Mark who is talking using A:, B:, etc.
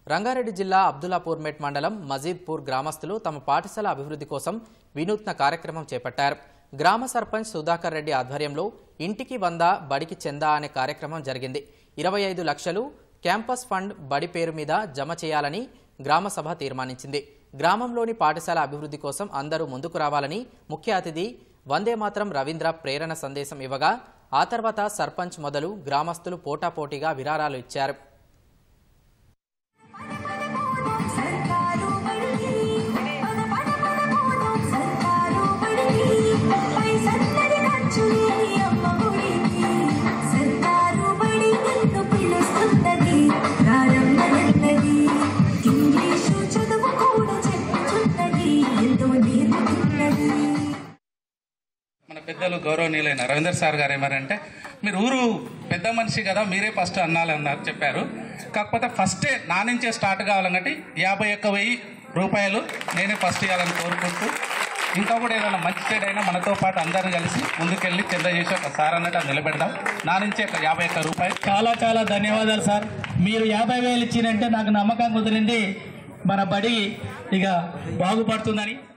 A: రంగారెడ్డి జిల్లా అబ్దుల్లాపూర్మెట్ మండలం మజీద్పూర్ గ్రామస్తులు తమ పాఠశాల అభివృద్ధి కోసం వినూత్న కార్యక్రమం చేపట్టారు గ్రామ సర్పంచ్ సుధాకర్ రెడ్డి ఆధ్వర్యంలో ఇంటికి వంద బడికి చెందా అనే కార్యక్రమం జరిగింది ఇరవై ఐదు లక్షలు క్యాంపస్ ఫండ్ బడి పేరు మీద జమ చేయాలని గ్రామ సభ తీర్మానించింది గ్రామంలోని పాఠశాల అభివృద్ధి కోసం అందరూ ముందుకు రావాలని ముఖ్య అతిథి వందే మాత్రం రవీంద్ర ప్రేరణ సందేశం ఇవ్వగా ఆ తర్వాత సర్పంచ్ మొదలు గ్రామస్తులు పోటాపోటీగా విరాళాలు ఇచ్చారు
B: సర్కారు బడికి పద పద పద పోదాం సర్కారు బడికి పై సన్నది ఖర్చులేని అమ్మ గుడికి సర్కారు బడి నిన్ను పిలుస్తున్నది ప్రారంభమైనది ఇంగ్లీషు చదువు కూడా చెప్పుచున్నది ఎంతో నేర్పుతున్నది
C: మన పెద్దలు గౌరవనీయులైన రవీందర్ సార్ గారు ఏమారంటే మీరు ఊరు పెద్ద మనిషి కదా మీరే ఫస్ట్ అన్నాలన్నారు చెప్పారు కాకపోతే ఫస్టే నా నుంచే స్టార్ట్ కావాలంటే యాభై ఒక్క వెయ్యి రూపాయలు నేనే ఫస్ట్ ఇవ్వాలని కోరుకుంటూ ఇంకా కూడా ఏదైనా మంచి చెడు అయినా మనతో పాటు అందరూ కలిసి ముందుకెళ్ళి చెంద చేసి ఒక సార్ అన్నట్టు అది నిలబెడదాం నా నుంచే ఒక యాభై ఒక్క రూపాయలు
D: చాలా చాలా ధన్యవాదాలు సార్ మీరు యాభై వేలు ఇచ్చినంటే నాకు నమ్మకం కుదిరింది మన బడి ఇక బాగుపడుతుందని